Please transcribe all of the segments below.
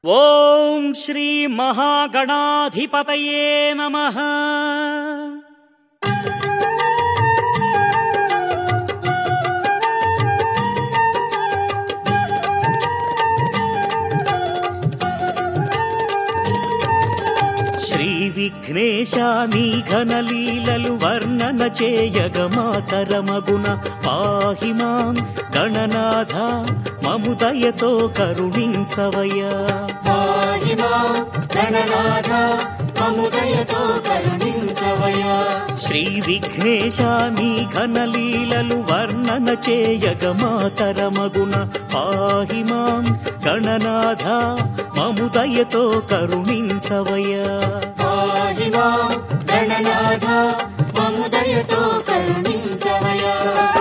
ఓం శ్రీ మహాగణాధిపతయే నమః శ్రీ విఘ్నేశ నీ ఘనలీలలు వర్ణన చేయగ మాతరమగున పాహి మాం గణనాథ మముదయతో కరుణించవయ్యా పాహిమా గణనాథ మముదయతో కరుణించవయా శ్రీ విఘ్నేశ నీ ఘనలీలలు వర్ణన చేయగ మాతరమగున పాహి మాం గణనాథ మముదయతో కరుణించవయ్యా పాహిమా గణనాథ మముదయతో కరుణించవయా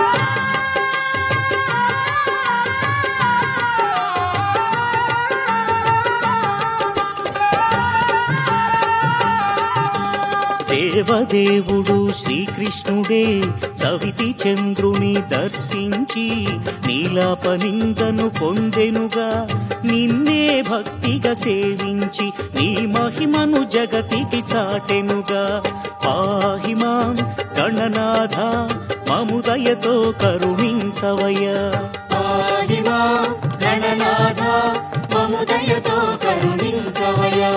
దేవదేవుడు శ్రీకృష్ణుడే సవితి చంద్రుని దర్శించి నీలాపనిందను పొందెనుగా నిన్నే భక్తిగా సేవించి నీ మహిమను జగతికి చాటెనుగా పాహిమాం గణనాథ మముదయతో కరుణించవయ్యా పాహిమా గణనాథ మముదయతో కరుణించవయా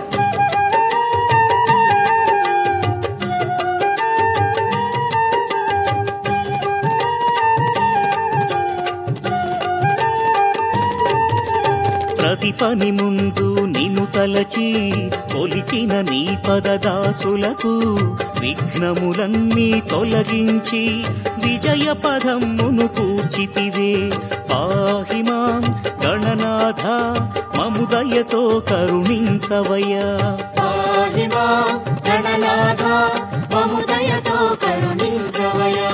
ప్రతి పని ముందు నిన్ను తలచి కొలిచిన నీ పదదాసులకు విఘ్నములన్నీ తొలగించి విజయ పదమును కూర్చితివే పాహిమాం గణనాథ మముదయతో కరుణించవయ్యా పాహిమా గణనాథ మముదయతో కరుణించవయా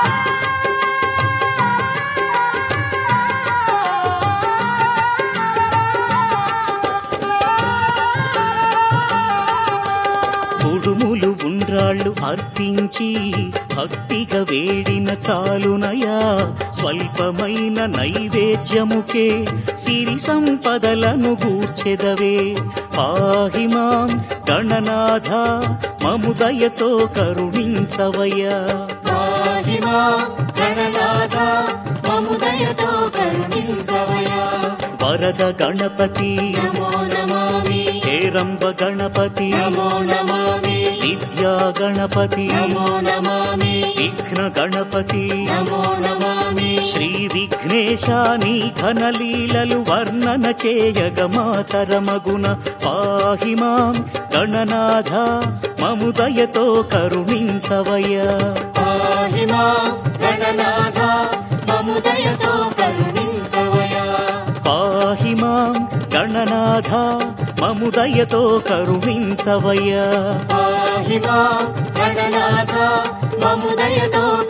కుడుములు ఉండ్రాళ్ళు అర్పించి భక్తిగా వేడిన చాలునయా స్వల్పమైన నైవేద్యముకే సిరి సంపదలను గూర్చెదవే పాహిమాం గణనాథ మముదయతో కరుణించవయ్యా పాహిమా గణనాథ మముదయతో కరుణించవయా వరద గణపతి నమో నమామి హేరంబ గణపతి నమో నమామి విద్యా గణపతి నమో నమామి విఘ్న గణపతి నమో నమామి శ్రీ విఘ్నేశాని ఘనలీలలు వర్ణన చేయగ మాతరమగున పాహి మాం గణనాథ మముదయతో కరుణించవయ్యా పాహిమా గణనాథ మముదయతో కరుణించవయా పాహి మాం గణనాథ మముదయతో కరుణించవయ్యా పాహిమా గణనాథ మముదయతో